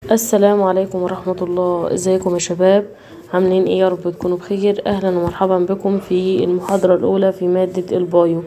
السلام عليكم ورحمة الله ازيكم يا شباب عاملين ايه يا رب تكونوا بخير اهلا ومرحبا بكم في المحاضرة الاولى في مادة البايو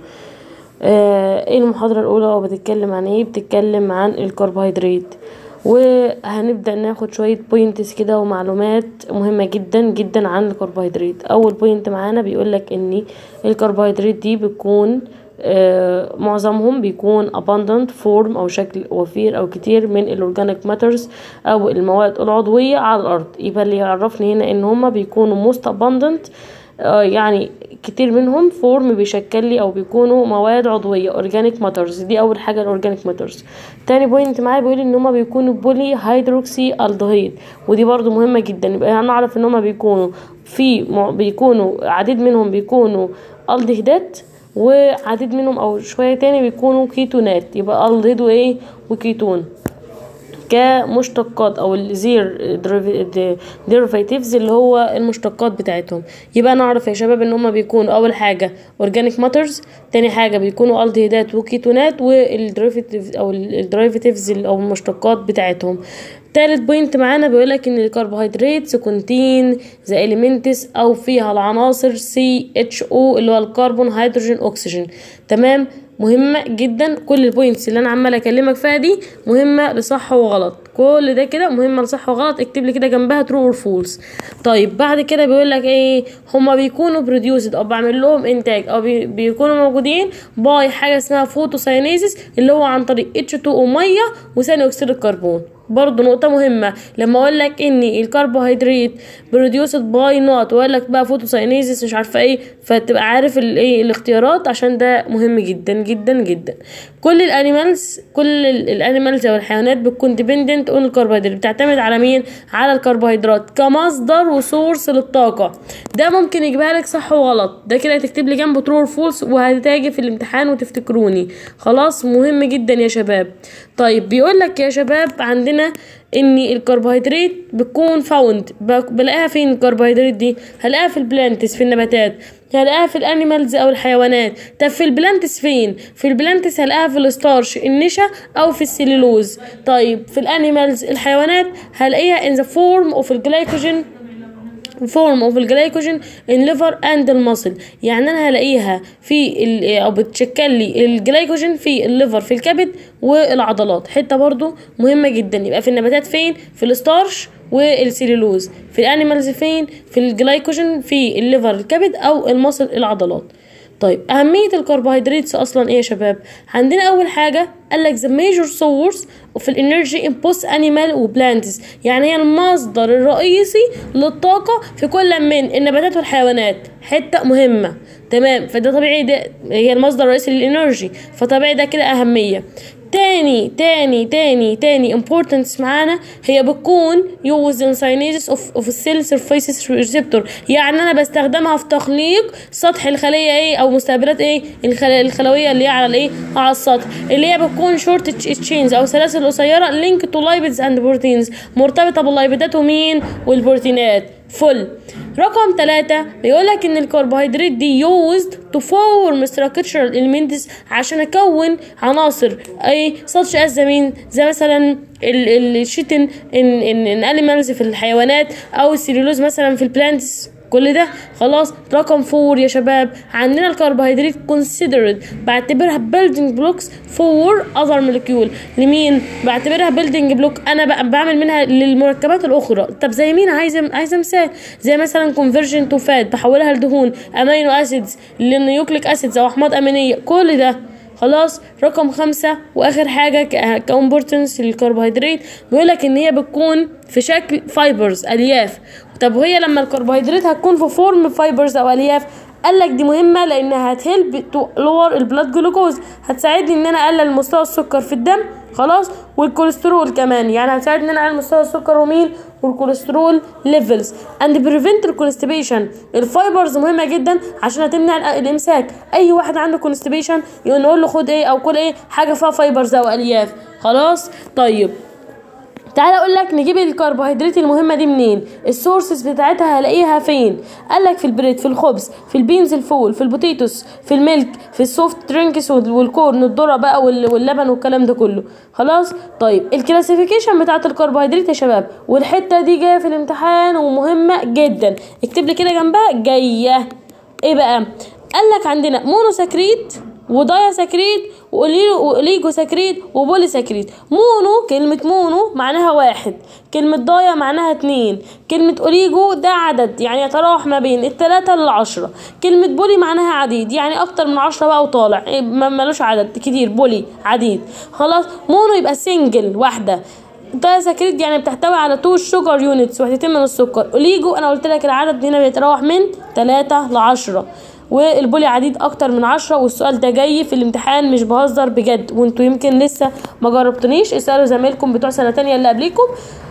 آه ايه المحاضرة الاولى وبتتكلم عن ايه بتتكلم عن الكربوهيدرات وهنبدأ ناخد شوية بوينتس كده ومعلومات مهمة جدا جدا عن الكربوهيدرات اول بوينت معانا بيقولك ان الكربوهيدرات دي بتكون آه معظمهم بيكون abundant form او شكل وفير او كتير من الاورجانيك ماترز او المواد العضوية على الارض يبقى اللي يعرفني هنا ان هما بيكونوا most abundant آه يعني كتير منهم فورم بيشكل لي او بيكونوا مواد عضويه اورجانيك ماترز دي اول حاجه الاورجانيك ماترز تاني بوينت معايا بيقول ان هما بيكونوا بولي هيدروكسي الدهيد ودي برضو مهمه جدا يبقى هنعرف ان هما بيكونوا في بيكونوا عديد منهم بيكونوا الدهيدات وعديد منهم او شويه تاني بيكونوا كيتونات يبقى الدهيد وايه وكيتون كمشتقات او الزير ديريفاتيفز اللي هو المشتقات بتاعتهم يبقى نعرف يا شباب ان هما بيكونوا اول حاجه اورجانيك ماترز تاني حاجه بيكونوا الدهيدات وكيتونات والديريفاتيفز او الديريفاتيفز او المشتقات بتاعتهم تالت بوينت معانا بيقولك ان الكربوهيدرات كونتين ذا اليمنتس او فيها العناصر سي اتش او اللي هو الكربون هيدروجين اكسجين تمام مهمه جدا كل البوينتس اللي انا عماله اكلمك فيها دي مهمه لصح وغلط كل ده كده مهمه لصح وغلط اكتب لي كده جنبها ترو اور فولس طيب بعد كده بيقول لك ايه هما بيكونوا بروديوسد او بعمل لهم انتاج او بي بيكونوا موجودين باي حاجه اسمها فوتوساينيزيس اللي هو عن طريق اتش 2 او ميه وثاني اكسيد الكربون برضه نقطة مهمة لما اقول لك ان الكربوهيدرات بروديوسد باي نوت واقول لك بقى فوتوساينيزيس مش عارفة ايه فتبقى عارف الايه الاختيارات عشان ده مهم جدا جدا جدا كل الانيمالز كل الانيمالز او الحيوانات بتكون ديبندنت اون الكربوهيدرات بتعتمد على مين على الكربوهيدرات كمصدر وسورس للطاقة ده ممكن يجيبها لك صح وغلط ده كده هتكتب لي جنبه ترو فولس وهتاجي في الامتحان وتفتكروني خلاص مهم جدا يا شباب طيب بيقول لك يا شباب عندنا ان الكربوهيدرات بتكون فاوند بلاقيها فين الكربوهيدرات دي هلاقيها في البلانتس في النباتات هلاقيها في الانيمالز او الحيوانات طب في البلانتس فين في البلانتس هلاقيها في الستارش النشا او في السليلوز طيب في الانيمالز الحيوانات هلاقيها in the form of الجلايكوجين form of الجلايكوجين in liver and المصل يعني انا هلاقيها في او بتشكل لي الجلايكوجين في الليفر في الكبد والعضلات حته برضو مهمه جدا يبقى في النباتات فين في الستارش والسيلولوز في الانيمالز فين في الجلايكوجين في الليفر الكبد او المصل العضلات طيب أهمية الكربوهيدرات أصلا إيه يا شباب؟ عندنا أول حاجة قالك the major source of الانرجي in both animal و plants يعني هي المصدر الرئيسي للطاقة في كل من النباتات والحيوانات حتة مهمة تمام فده طبيعي ده هي المصدر الرئيسي للانرجي فطبيعي ده كده أهمية تاني تاني تاني تاني importance معانا هي بتكون used in synthesis of, of cell surfaces receptor يعني انا بستخدمها في تخليق سطح الخلية ايه او مستقبلات ايه الخل... الخلوية اللي هي على الايه على السطح اللي هي بتكون short chains او سلاسل قصيرة link to lipids and proteins مرتبطة باللايبيدات ومين والبروتينات فل رقم ثلاثة بيقولك ان الكربوهيدرات دي used to form structural elements عشان اكون عناصر اي such as مين زي مثلا الشيتن ان ان animals في الحيوانات او السيلولوز مثلا في البلانتس كل ده خلاص رقم فور يا شباب عندنا الكربوهيدرات considered بعتبرها building blocks for other molecule لمين بعتبرها building block انا بعمل منها للمركبات الاخرى طب زي مين عايزه عايزه مثال زي مثلا conversion to fat بحولها لدهون امينو اسيدز للنيوكليك اسيدز او احماض امينيه كل ده خلاص رقم خمسة واخر حاجة كامبورتنس للكربوهيدرات بيقولك ان هي بتكون في شكل فايبرز الياف طب وهي لما الكربوهيدرات هتكون في فورم فايبرز او الياف قال لك دي مهمه لانها هتهلب لور البلاد جلوكوز هتساعدني ان انا اقلل مستوى السكر في الدم خلاص والكوليسترول كمان يعني هتساعدني ان انا اقلل مستوى السكر ومين والكوليسترول ليفلز اند بريفنت الكونستيبيشن الفايبرز مهمه جدا عشان هتمنع الامساك اي واحد عنده كونستيبيشن نقول له خد ايه او كل ايه حاجه فيها فايبرز او الياف خلاص طيب تعالى اقول لك نجيب الكربوهيدرات المهمه دي منين السورسز بتاعتها هلاقيها فين قال لك في البريد في الخبز في البينز الفول في البوتيتوس في الميلك في السوفت درينكس والكورن الذره بقى وال- واللبن والكلام ده كله خلاص طيب الكلاسيفيكيشن بتاعت الكربوهيدرات يا شباب والحته دي جايه في الامتحان ومهمه جدا اكتب لي كده جنبها جايه ايه بقى قال لك عندنا مونوساكريد ودايا ساكريد واوليجو ساكريد وبولي ساكريد مونو كلمة مونو معناها واحد كلمة دايا معناها اتنين كلمة اوليجو ده عدد يعني يتراوح ما بين التلاتة للعشرة كلمة بولي معناها عديد يعني اكتر من عشرة بقى وطالع إيه، ما- ملوش عدد كتير بولي عديد خلاص مونو يبقى سنجل واحدة دايا ساكريد يعني بتحتوي على تو شوجر يونتس وحدتين من السكر اوليجو انا قلت لك العدد هنا بيتراوح من تلاتة لعشرة والبولي عديد اكتر من عشرة والسؤال ده جاي في الامتحان مش بهزر بجد وانتوا يمكن لسه ما جربتونيش اسالوا زمايلكم بتوع سنه تانية اللي قبليكم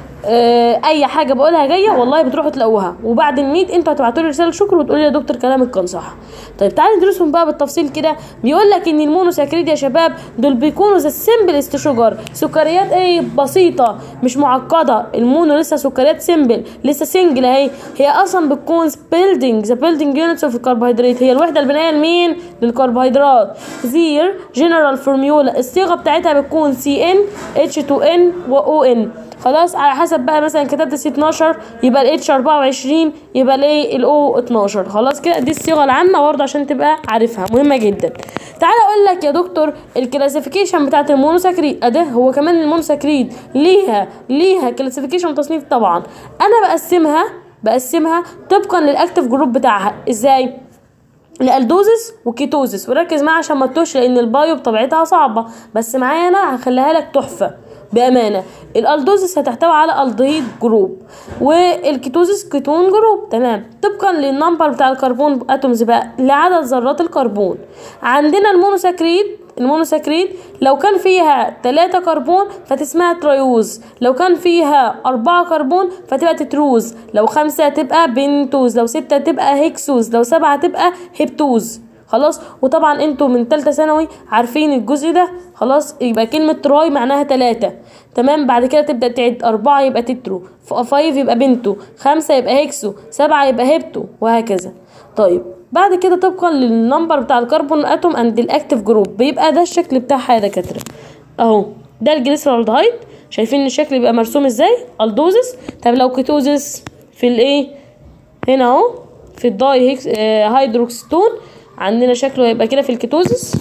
آه، اي حاجه بقولها جايه والله بتروحوا تلاقوها وبعد الميت انتوا هتبعتوا لي رساله شكر وتقولوا لي يا دكتور كلامك كان صح طيب تعالوا ندرسهم بقى بالتفصيل كده بيقول لك ان المونوساكريد يا شباب دول بيكونوا ذا سيمبلست شوجر سكريات ايه بسيطه مش معقده المونو لسه سكريات سيمبل لسه سنجل اهي هي اصلا بتكون بيلدينج ذا بيلدينج يونتس اوف الكربوهيدرات هي الوحده البنائيه لمين للكربوهيدرات زير جنرال فورميولا الصيغه بتاعتها بتكون سي ان اتش 2 ان و او ان خلاص على حسب بقى مثلا كتبت سي 12 يبقى الاتش 24 يبقى الايه الاو 12 خلاص كده دي الصيغه العامه برضه عشان تبقى عارفها مهمه جدا تعالى اقول لك يا دكتور الكلاسيفيكيشن بتاعت المونوساكريد اداه هو كمان المونوساكريد ليها ليها كلاسيفيكيشن وتصنيف طبعا انا بقسمها بقسمها طبقا للاكتيف جروب بتاعها ازاي الالدوزس وكيتوزس وركز معايا عشان ما تتوهش لان البايو بطبيعتها صعبه بس معايا انا هخليها لك تحفه بامانه الالدوزس هتحتوي على الدهيد جروب والكيتوزس كيتون جروب تمام طبقا للنمبر بتاع الكربون اتومز بقى لعدد ذرات الكربون عندنا المونوساكريد المونوساكريد لو كان فيها 3 كربون فتسمها تريوز لو كان فيها 4 كربون فتبقى تتروز لو خمسة تبقى بنتوز لو ستة تبقى هيكسوز لو سبعة تبقى هيبتوز خلاص وطبعا انتوا من تالتة ثانوي عارفين الجزء ده خلاص يبقى كلمة تراي معناها تلاتة تمام بعد كده تبدأ تعد أربعة يبقى تترو ف- فايف يبقى بنتو خمسة يبقى هيكسو سبعة يبقى هيبتو وهكذا طيب بعد كده طبقا للنمبر بتاع الكربون اتوم اند الاكتيف جروب بيبقى ده الشكل بتاعها يا دكاتره اهو ده الجليسرالدهايد شايفين الشكل بيبقى مرسوم ازاي الدوزس طب لو كيتوزس في الايه هنا اهو في الداي هيكس آه هيدروكستون عندنا شكله هيبقى كده في الكيتوزس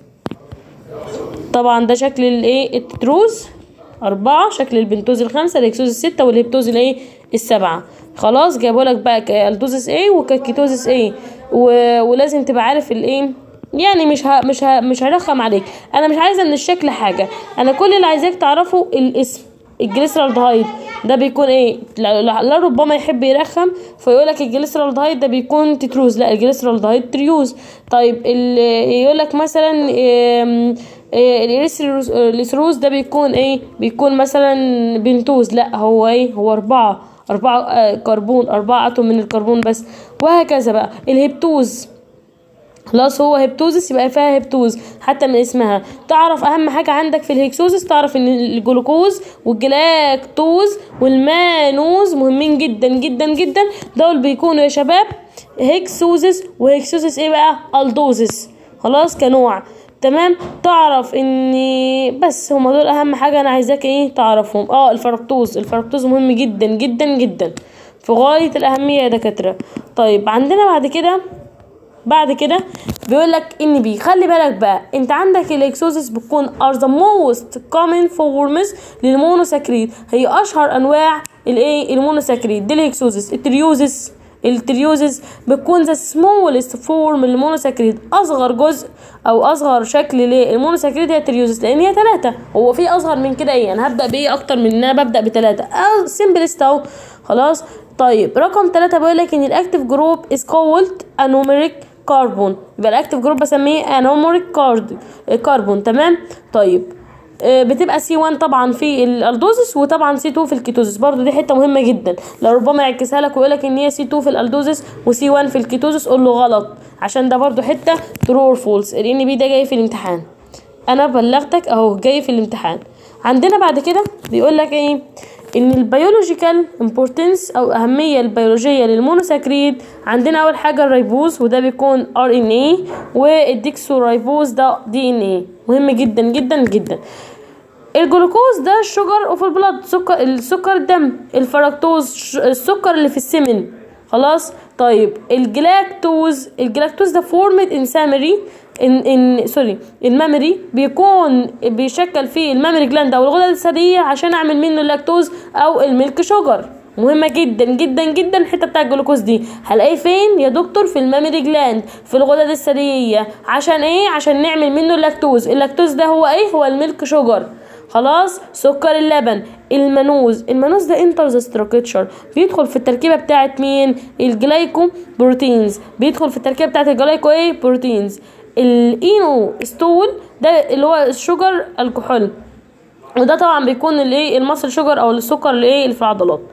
طبعا ده شكل الايه التتروز أربعة شكل البنتوز الخمسة الهكسوز الستة والهبتوز الايه السبعة خلاص جابوا لك بقى كالدوزس ايه وكالكيتوزس ايه و... ولازم تبقى عارف الايه يعني مش ه... مش ه... مش هرخم عليك انا مش عايزه من الشكل حاجه انا كل اللي عايزاك تعرفه الاسم الجليسرالدهايد ده بيكون ايه لا, لا لا ربما يحب يرخم فيقول لك الجليسرالدهايد ده بيكون تتروز لا الجليسرالدهايد تريوز طيب يقول لك مثلا إيه الإيريثروز ده بيكون ايه بيكون مثلا بنتوز لا هو ايه هو أربعة أربعة آه كربون أربعة أتوم من الكربون بس وهكذا بقى الهبتوز خلاص هو هيبتوزس يبقى فيها هيبتوز حتى من اسمها تعرف اهم حاجه عندك في الهيكسوزس تعرف ان الجلوكوز والجلاكتوز والمانوز مهمين جدا جدا جدا دول بيكونوا يا شباب هيكسوزس وهيكسوزس ايه بقى الدوزس خلاص كنوع تمام تعرف ان بس هما دول اهم حاجه انا عايزاك ايه تعرفهم اه الفركتوز الفركتوز مهم جدا جدا جدا في غايه الاهميه يا دكاتره طيب عندنا بعد كده بعد كده بيقول لك ان بي خلي بالك بقى انت عندك الاكسوزس بتكون are the most common forms للمونوساكريد هي اشهر انواع الايه المونوساكريد دي الاكسوزس التريوزس التريوزس بتكون ذا سمولست فورم للمونوساكريد اصغر جزء او اصغر شكل للمونوساكريد هي التريوزس لان هي ثلاثة هو في اصغر من كده ايه انا هبدا بايه اكتر من ان انا ببدا بثلاثة اه سمبلست اهو خلاص طيب رقم ثلاثة بيقول لك ان الاكتيف جروب از كولد انوميريك كربون يبقى الاكتيف جروب بسميه انوميريك كربون تمام طيب بتبقى سي 1 طبعا في الالدوزس وطبعا سي 2 في الكيتوزس برضو دي حته مهمه جدا لو ربما يعكسها لك ويقول لك ان هي سي 2 في الالدوزس وسي 1 في الكيتوزس قول له غلط عشان ده برضو حته ترو اور فولس الان بي ده جاي في الامتحان انا بلغتك اهو جاي في الامتحان عندنا بعد كده بيقول لك ايه ان البيولوجيكال امبورتنس او اهميه البيولوجيه للمونوساكريد عندنا اول حاجه الريبوز وده بيكون ار ان اي والديكسورايبوز ده دي ان اي مهم جدا جدا جدا الجلوكوز ده الشجر اوف البلاد سكر السكر الدم الفركتوز السكر اللي في السمن خلاص طيب الجلاكتوز الجلاكتوز ده فورمد ان سامري ان ان سوري المامري بيكون بيشكل فيه المامري جلاند او الغدد الثدييه عشان اعمل منه اللاكتوز او الميلك شوجر مهمة جدا جدا جدا الحتة بتاع الجلوكوز دي هلاقيه فين يا دكتور في المامري جلاند في الغدد الثديية عشان ايه عشان نعمل منه اللاكتوز اللاكتوز ده هو ايه هو الميلك شوجر خلاص سكر اللبن المانوز المانوز ده انتر ستراكشر بيدخل في التركيبه بتاعه مين الجلايكو بروتينز بيدخل في التركيبه بتاعه الجلايكو ايه بروتينز الاينو ستول ده اللي هو الشجر الكحول وده طبعا بيكون الايه المصل شجر او السكر اللي ايه اللي في العضلات